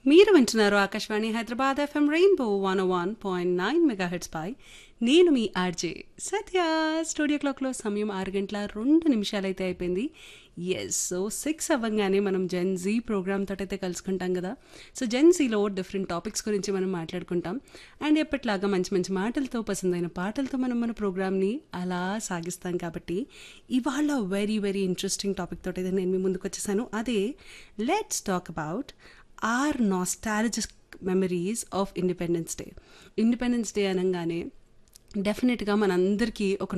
మీరు వింటున్నారు Akashvani Hyderabad FM rainbow one one point nine megahertz పై నేను మీ ఆర్జే సత్య స్టూడియో క్లాక్లో సమయం ఆరు గంటల రెండు నిమిషాలు అయితే అయిపోయింది ఎస్ సో సిక్స్ అవ్వగానే మనం జెన్ జీ ప్రోగ్రామ్ తోటైతే కలుసుకుంటాం కదా సో జెన్ జీలో డిఫరెంట్ టాపిక్స్ గురించి మనం మాట్లాడుకుంటాం అండ్ ఎప్పటిలాగా మంచి మంచి మాటలతో పసందైన పాటలతో మనం మన ప్రోగ్రామ్ని అలా సాగిస్తాం కాబట్టి ఇవాళ వెరీ వెరీ ఇంట్రెస్టింగ్ టాపిక్ తోటైతే నేను మీ ముందుకు వచ్చేసాను అదే let's talk about our nostalgic memories of Independence Day Independence Day అనగానే డెఫినెట్గా మనందరికీ ఒక